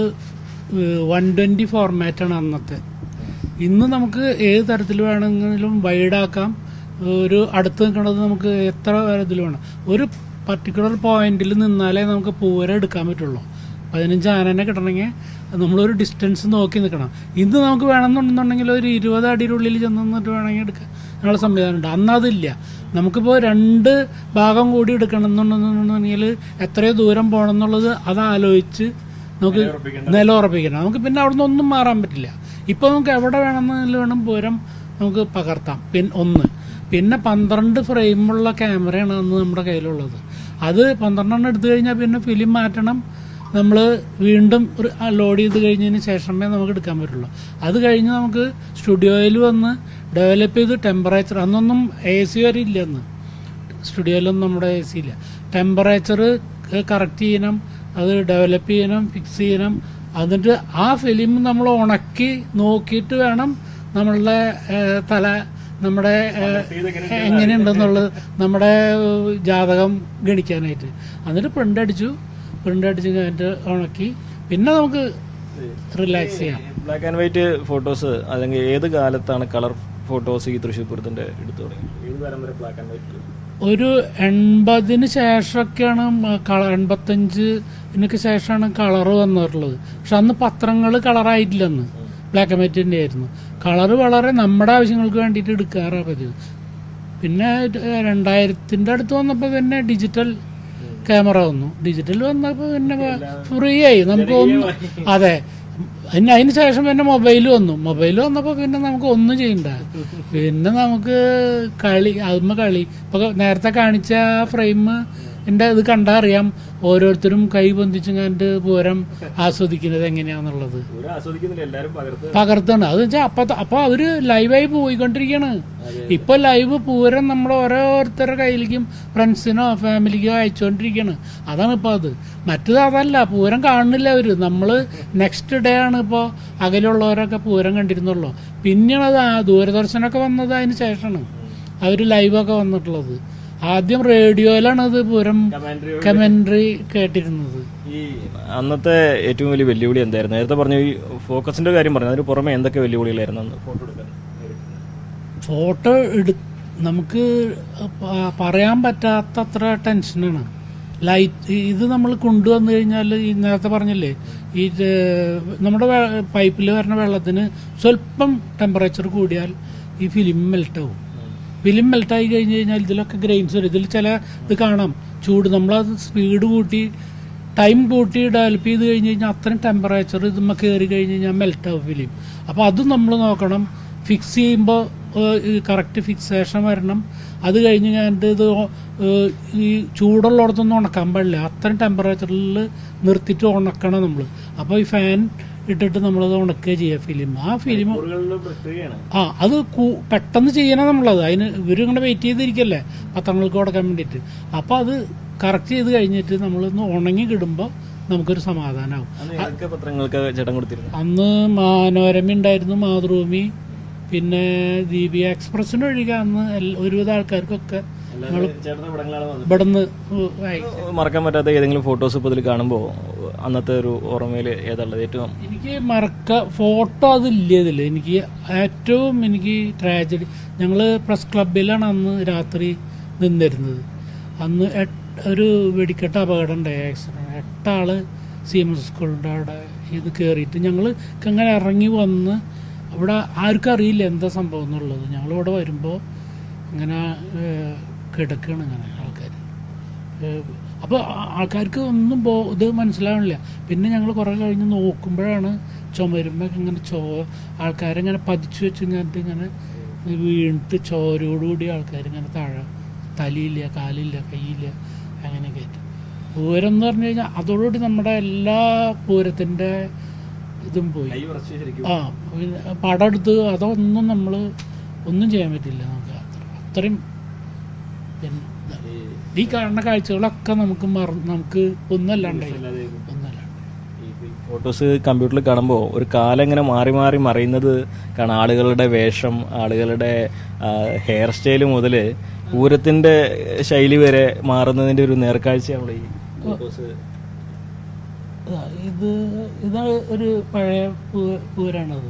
വൺ ട്വൻറ്റി ഫോർമാറ്റാണ് അന്നത്തെ ഇന്ന് നമുക്ക് ഏത് തരത്തിൽ വേണമെങ്കിലും വൈഡാക്കാം ഒരു അടുത്ത് നിൽക്കുന്നത് നമുക്ക് എത്ര തരത്തിൽ വേണം ഒരു പർട്ടിക്കുലർ പോയിന്റിൽ നിന്നാലേ നമുക്ക് പൂരം എടുക്കാൻ പറ്റുള്ളൂ പതിനഞ്ച് ആനനെ കിട്ടണമെങ്കിൽ നമ്മളൊരു ഡിസ്റ്റൻസ് നോക്കി നിൽക്കണം ഇന്ന് നമുക്ക് വേണമെന്നുണ്ടെന്നുണ്ടെങ്കിൽ ഒരു ഇരുപത് അടിയുടെ ഉള്ളിൽ ചെന്ന് നിന്നിട്ട് വേണമെങ്കിൽ എടുക്കാൻ അതിനുള്ള സംവിധാനമുണ്ട് അന്ന് അതില്ല നമുക്കിപ്പോൾ രണ്ട് ഭാഗം കൂടി എടുക്കണം എന്നുണ്ടെന്നുണ്ടെങ്കിൽ എത്രയോ ദൂരം പോകണം എന്നുള്ളത് അത് ആലോചിച്ച് നമുക്ക് നില ഉറപ്പിക്കണം നമുക്ക് പിന്നെ അവിടെ നിന്ന് ഒന്നും മാറാൻ പറ്റില്ല ഇപ്പോൾ നമുക്ക് എവിടെ വേണമെന്നില്ല വേണം പൂരം നമുക്ക് പകർത്താം പിന്നെ ഒന്ന് പിന്നെ പന്ത്രണ്ട് ഫ്രെയിമുള്ള ക്യാമറയാണ് അന്ന് നമ്മുടെ കയ്യിലുള്ളത് അത് പന്ത്രണ്ടെണ്ണം എടുത്തു കഴിഞ്ഞാൽ പിന്നെ ഫിലിം മാറ്റണം നമ്മൾ വീണ്ടും ലോഡ് ചെയ്ത് കഴിഞ്ഞതിന് ശേഷമേ നമുക്ക് എടുക്കാൻ പറ്റുള്ളൂ അത് കഴിഞ്ഞ് നമുക്ക് സ്റ്റുഡിയോയിൽ വന്ന് ഡെവലപ്പ് ചെയ്ത് ടെമ്പറേച്ചർ അന്നൊന്നും എ സി വരെ ഇല്ല അന്ന് സ്റ്റുഡിയോയിലൊന്നും നമ്മുടെ എ സി ഇല്ല ടെമ്പറേച്ചർ കറക്റ്റ് ചെയ്യണം അത് ഡെവലപ്പ് ചെയ്യണം ഫിക്സ് ചെയ്യണം എന്നിട്ട് ആ ഫിലിം നമ്മൾ ഉണക്കി നോക്കിയിട്ട് വേണം നമ്മളുടെ ഏഹ്, തല നമ്മുടെ ഏഹ്, എങ്ങനെയുണ്ടെന്നുള്ളത് നമ്മുടെ ഏഹ്, ജാതകം ഗണിക്കാനായിട്ട് എന്നിട്ട് പ്രിന്റ് അടിച്ചു പ്രിന്റ് അടിച്ച് കഴിഞ്ഞിട്ട് ഉണക്കി പിന്നെ നമുക്ക് റിലാക്സ് ചെയ്യാം ബ്ലാക്ക് ആൻഡ് വൈറ്റ് ഫോട്ടോസ് അല്ലെങ്കിൽ ഏത് കാലത്താണ് കളർ ഫോട്ടോസ് ഈ തൃശ്ശൂർ പൂരത്തിൻ്റെ എടുത്തു തുടങ്ങി ഏത് കാലം വരെ ബ്ലാക്ക് ആൻഡ് വൈറ്റ് ഒരു എൺപതിന് ശേഷമൊക്കെയാണ് കളർ എൺപത്തഞ്ചിനൊക്കെ ശേഷമാണ് കളറ് വന്നിട്ടുള്ളത് പക്ഷെ അന്ന് പത്രങ്ങൾ കളറായിട്ടില്ല അന്ന് ബ്ലാക്ക് ആൻഡ് വൈറ്റിൻ്റെ ആയിരുന്നു കളറ് വളരെ നമ്മുടെ ആവശ്യങ്ങൾക്ക് വേണ്ടിയിട്ട് എടുക്കാറാണ് പതിവ് പിന്നെ രണ്ടായിരത്തിൻ്റെ അടുത്ത് വന്നപ്പോൾ പിന്നെ ഡിജിറ്റൽ ക്യാമറ വന്നു ഡിജിറ്റൽ വന്നപ്പോൾ പിന്നെ ഫ്രീ ആയി നമുക്ക് ഒന്നും അതെ പിന്നെ അതിന് ശേഷം പിന്നെ മൊബൈൽ വന്നു മൊബൈൽ വന്നപ്പോൾ പിന്നെ നമുക്ക് ഒന്നും ചെയ്യണ്ട പിന്നെ നമുക്ക് കളി അതുമ്മ കളി ഇപ്പൊ നേരത്തെ കാണിച്ച ഫ്രെയിം എൻ്റെ ഇത് കണ്ടാ അറിയാം ഓരോരുത്തരും കൈ പൊന്തിച്ചും കണ്ട് പൂരം ആസ്വദിക്കുന്നത് എങ്ങനെയാന്നുള്ളത് ആസ്വദിക്കുന്നില്ല എല്ലാവരും പകർത്ത് പകർത്താണ് അത് വെച്ചാൽ അപ്പൊ അപ്പൊ അവര് ലൈവായി പോയിക്കൊണ്ടിരിക്കുകയാണ് ഇപ്പൊ ലൈവ് പൂരം നമ്മൾ ഓരോരുത്തരുടെ കയ്യിലേക്കും ഫ്രണ്ട്സിനോ ഫാമിലിക്കോ അയച്ചുകൊണ്ടിരിക്കുകയാണ് അതാണ് ഇപ്പൊ അത് മറ്റത് അതല്ല പൂരം കാണുന്നില്ല അവര് നമ്മള് നെക്സ്റ്റ് ഡേ ആണ് ഇപ്പോൾ അകലുള്ളവരൊക്കെ പൂരം കണ്ടിരുന്നുള്ളൂ പിന്നെയാണ് അത് ആ ദൂരദർശനൊക്കെ വന്നത് അതിന് ശേഷമാണ് അവര് ലൈവൊക്കെ വന്നിട്ടുള്ളത് ആദ്യം റേഡിയോയിലാണ് അത് പൂരം കമന്ററി കേട്ടിരുന്നത് ഈ അന്നത്തെ ഏറ്റവും വലിയ വെല്ലുവിളി എന്തായിരുന്നു നേരത്തെ പറഞ്ഞു ഈ ഫോക്കസിന്റെ കാര്യം പറഞ്ഞു അതിന് പുറമെ എന്തൊക്കെ വെല്ലുവിളികളായിരുന്നു അന്ന് ഫോട്ടോ എടുക്കാൻ ഫോട്ടോ എടു നമുക്ക് പ- പറയാൻ പറ്റാത്തത്ര ടെൻഷനാണ് ലൈറ്റ് ഇത് നമ്മൾ കൊണ്ടുവന്നു കഴിഞ്ഞാൽ ഈ നേരത്തെ പറഞ്ഞില്ലേ ഈ ഏഹ്, നമ്മുടെ പൈപ്പിൽ വരുന്ന വെള്ളത്തിന് സ്വല്പം ടെമ്പറേച്ചർ കൂടിയാൽ ഈ ഫിലിം മെൽട്ടാവും ഫിലിം മെൽട്ടായി കഴിഞ്ഞ് കഴിഞ്ഞാൽ ഇതിലൊക്കെ ഗ്രെയിൻസ് വരും ഇതിൽ ചില ഇത് കാണാം ചൂട് നമ്മളത് സ്പീഡ് കൂട്ടി ടൈം കൂട്ടി ഡെവലപ്പ് ചെയ്ത് കഴിഞ്ഞ് കഴിഞ്ഞാൽ അത്രയും ടെമ്പറേച്ചർ ഇതുമ്മ കയറി കഴിഞ്ഞ് കഴിഞ്ഞാൽ മെൽട്ടാവും ഫിലിം അപ്പോൾ അതും നമ്മൾ നോക്കണം ഫിക്സ് ചെയ്യുമ്പോൾ കറക്റ്റ് ഫിക്സേഷൻ വരണം അത് കഴിഞ്ഞ് കഴിഞ്ഞിട്ട് ഇത് ഏഹ്, ഈ ചൂടുള്ളിടത്തൊന്നും ഉണക്കാൻ പാടില്ല അത്രയും ടെമ്പറേച്ചറിൽ നിർത്തിയിട്ട് ഉണക്കണം നമ്മൾ അപ്പോൾ ഈ ഫാൻ ഇട്ടിട്ട് നമ്മളത് ഉണക്കുക ചെയ്യുക ഫിലിം ആ ഫിലിം ആ അത് കൂ- പെട്ടെന്ന് ചെയ്യണം നമ്മളത് അതിന് ഇവരിങ്ങനെ വെയിറ്റ് ചെയ്തിരിക്കല്ലേ പത്രങ്ങൾക്ക് കൊടുക്കാൻ വേണ്ടിയിട്ട് അപ്പോൾ അത് കറക്റ്റ് ചെയ്ത് കഴിഞ്ഞിട്ട് നമ്മളൊന്ന് ഉണങ്ങി കിടുമ്പോൾ നമുക്കൊരു സമാധാനമാവും അന്ന് ഏതൊക്കെ പത്രങ്ങൾക്ക് ചേട്ടൻ കൊടുത്തിരുന്നു അന്ന് മനോരമ ഉണ്ടായിരുന്നു മാതൃഭൂമി പിന്നെ ദീപിക എക്സ്പ്രസിന് ഒഴികെ അന്ന് എല്ല- ഒരുവിധ ആൾക്കാർക്കൊക്കെ നമ്മള് ചേട്ടന്റെ പടങ്ങളാണ് വന്നത്. ഇവിടുന്ന് വായിച്ചത്. മറക്കാൻ പറ്റാത്ത ഏതെങ്കിലും ഫോട്ടോസ് ഇപ്പോൾ ഇതിൽ കാണുമ്പോൾ അന്നത്തെ ഒരു ഓർമ്മയിൽ ഏതാണുള്ളത് ഏറ്റവും എനിക്ക് മറക്ക ഫോട്ടോ അതില്ല ഇതിൽ എനിക്ക് ഏറ്റവും എനിക്ക് ട്രാജഡി ഞങ്ങൾ പ്രസ് ക്ലബിലാണ് അന്ന് രാത്രി നിന്നിരുന്നത് അന്ന് എട്ട് ഒരു വെടിക്കെട്ട് അപകടം ഉണ്ടായി ആക്സിഡന്റ് എട്ടാള് സി എം എസ് സ്കൂളിൻ്റെ അവിടെ ഇത് കയറിയിട്ട് ഞങ്ങൾ അങ്ങനെ ഇറങ്ങി വന്ന് അവിടെ ആർക്കും അറിയില്ല എന്താ സംഭവം എന്നുള്ളത് ഞങ്ങളിവിടെ വരുമ്പോൾ ഇങ്ങനെ ഏഹ്, കിടക്കുകയാണ് ഇങ്ങനെ ആൾക്കാർ അപ്പോൾ ആൾക്കാർക്ക് ഒന്നും ബോ ഇത് മനസ്സിലാവണില്ല പിന്നെ ഞങ്ങൾ കുറേ കഴിഞ്ഞ് നോക്കുമ്പോഴാണ് ചുമരുമ്പൊക്കെ ഇങ്ങനെ ചോ ആൾക്കാരെ ഇങ്ങനെ പതിച്ചു വെച്ച് ഇങ്ങനത്തെ ഇങ്ങനെ വീണിട്ട് ചോരോടുകൂടി ആൾക്കാർ ഇങ്ങനെ താഴെ തലയില്ല കാലില്ല കൈയില്ല അങ്ങനെയൊക്കെ ആയിട്ട് പൂരം എന്ന് പറഞ്ഞു കഴിഞ്ഞാൽ അതോടുകൂടി നമ്മുടെ എല്ലാ പൂരത്തിൻ്റെ ഇതും പോയി ആ പിന്നെ പടം എടുത്ത് അതൊന്നും നമ്മൾ ഒന്നും ചെയ്യാൻ പറ്റില്ല നമുക്ക് അത്ര അത്രയും പിന്നെ ഇതാണ്. ഈ കാണുന്ന കാഴ്ചകളൊക്കെ നമുക്ക് മറ നമുക്ക് ഒന്നല്ലാണ്ടായി ഒന്നല്ല ഫോട്ടോസ് കമ്പ്യൂട്ടറിൽ കാണുമ്പോൾ ഒരു കാലം ഇങ്ങനെ മാറി മാറി മറിയുന്നത് കാണാം ആളുകളുടെ വേഷം ആളുകളുടെ ഹെയർ സ്റ്റൈൽ മുതൽ പൂരത്തിന്റെ ശൈലി വരെ മാറുന്നതിന്റെ ഒരു നേർക്കാഴ്ചയാണ് ഈ ഫോട്ടോസ് ഇതാ, ഇത് ഇത് ഒരു പഴയ പൂ- പൂരാണത്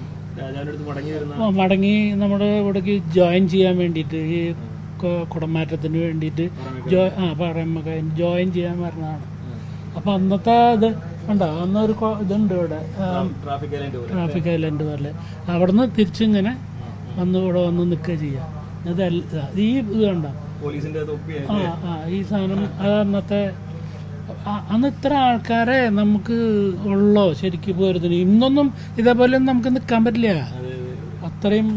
ആ, മടങ്ങി നമ്മുടെ ഇവിടേക്ക് ജോയിൻ ചെയ്യാൻ വേണ്ടിയിട്ട് ഈ കൊ- കുടമാറ്റത്തിന് വേണ്ടിയിട്ട് ജോ ആ പറയുമ്പോൾ ജോയിൻ ചെയ്യാൻ വരുന്നതാണ് അപ്പം അന്നത്തെ ഇത് ഉണ്ടോ അന്നൊരു കൊ- ഇതുണ്ട് ഇവിടെ ട്രാഫിക് ഐലൻഡ് പോലെ അവിടുന്ന് തിരിച്ചിങ്ങനെ വന്ന് ഇവിടെ വന്ന് നിൽക്കുക ചെയ്യാം ഇതല്ല ഈ ഇത് കണ്ടോ പോലീസിന്റെ തൊപ്പി ആ ആ ഈ സാധനം അത് അന്നത്തെ ആ- അന്ന് ഇത്ര ആൾക്കാരെ നമുക്ക് ഉള്ളോ ശരിക്കും പോരുത്തിന് ഇന്നൊന്നും ഇതേപോലെ നമുക്ക് നിൽക്കാൻ പറ്റില്ല അത്രയും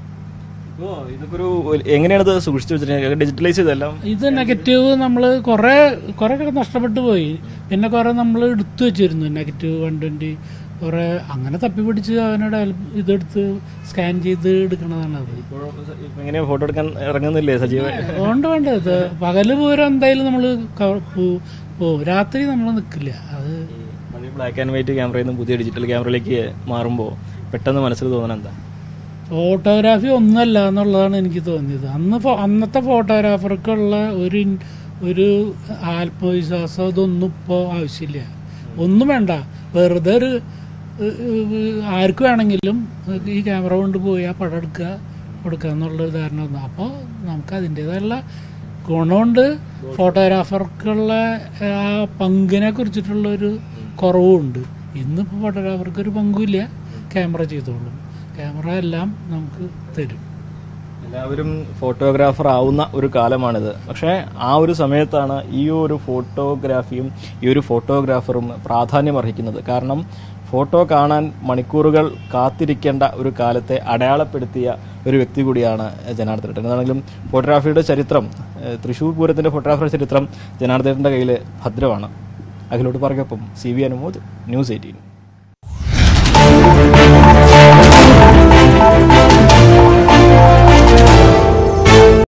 ഓ ഇതൊക്കെ ഒരു എങ്ങനെയാണ് ഇത് സൂക്ഷിച്ചു വെച്ചിട്ടുണ്ടെങ്കിൽ ഡിജിറ്റലൈസ് ചെയ്തെല്ലാം ഇത് നെഗറ്റീവ് നമ്മൾ കുറേ കുറേ ഒക്കെ നഷ്ടപ്പെട്ടു പോയി പിന്നെ കുറേ നമ്മൾ എടുത്തു വെച്ചിരുന്നു നെഗറ്റീവ് വൺ ട്വൻറ്റി കുറേ അങ്ങനെ തപ്പി പിടിച്ച് അവനോട് help ഇതെടുത്ത് സ്കാൻ ചെയ്ത് എടുക്കണതാണ് അത് എങ്ങനെയാ ഫോട്ടോ എടുക്കാൻ ഇറങ്ങുന്നില്ലേ സജീവ അതുകൊണ്ട് വേണ്ട ഇത് പകല് പൂരം എന്തായാലും നമ്മൾ പോവും രാത്രി നമ്മൾ നിൽക്കില്ല അത് ബ്ലാക്ക് ആൻഡ് വൈറ്റ് ക്യാമറയിൽ നിന്ന് പുതിയ ഡിജിറ്റൽ ക്യാമറയിലേക്ക് മാറുമ്പോൾ പെട്ടെന്ന് മനസ്സിൽ തോന്നണം എന്താ ഫോട്ടോഗ്രാഫി ഒന്നല്ല എന്നുള്ളതാണ് എനിക്ക് തോന്നിയത് അന്ന് ഫോ- അന്നത്തെ ഫോട്ടോഗ്രാഫർക്കുള്ള ഒരു ഇൻ- ഒരു ആത്മവിശ്വാസം ഇതൊന്നും ഇപ്പോൾ ആവശ്യമില്ല ഒന്നും വേണ്ട വെറുതെ ഒരു ഏഹ്, ഏഹ്, ആർക്ക് വേണമെങ്കിലും ഈ ക്യാമറ കൊണ്ട് പോയി ആ പടം എടുക്കുക കൊടുക്കുക എന്നുള്ളൊരു ധാരണ വന്നു അപ്പോൾ നമുക്ക് അതിൻ്റേതായുള്ള ഗുണമുണ്ട് ഫോട്ടോഗ്രാഫർക്കുള്ള ആ പങ്കിനെ കുറിച്ചിട്ടുള്ളൊരു കുറവുമുണ്ട് ഇന്നിപ്പോൾ ഫോട്ടോഗ്രാഫർക്ക് ഒരു പങ്കുമില്ല ക്യാമറ ചെയ്തോളും ക്യാമറ എല്ലാം നമുക്ക് തരും എല്ലാവരും ഫോട്ടോഗ്രാഫർ ആവുന്ന ഒരു കാലമാണിത് പക്ഷേ ആ ഒരു സമയത്താണ് ഈ ഒരു ഫോട്ടോഗ്രാഫിയും ഈ ഒരു ഫോട്ടോഗ്രാഫറും പ്രാധാന്യം അർഹിക്കുന്നത് കാരണം ഫോട്ടോ കാണാൻ മണിക്കൂറുകൾ കാത്തിരിക്കേണ്ട ഒരു കാലത്തെ അടയാളപ്പെടുത്തിയ ഒരു വ്യക്തി കൂടിയാണ് ജനാർദ്ദനേട്ടൻ എന്താണെങ്കിലും ഫോട്ടോഗ്രാഫിയുടെ ചരിത്രം ഏഹ്, തൃശ്ശൂർ പൂരത്തിൻ്റെ ഫോട്ടോഗ്രാഫറുടെ ചരിത്രം ജനാർദ്ദനേട്ടൻ്റെ കയ്യിൽ ഭദ്രമാണ് അഖിലോട്ട് പറകൊപ്പം C V Anumod news eighteen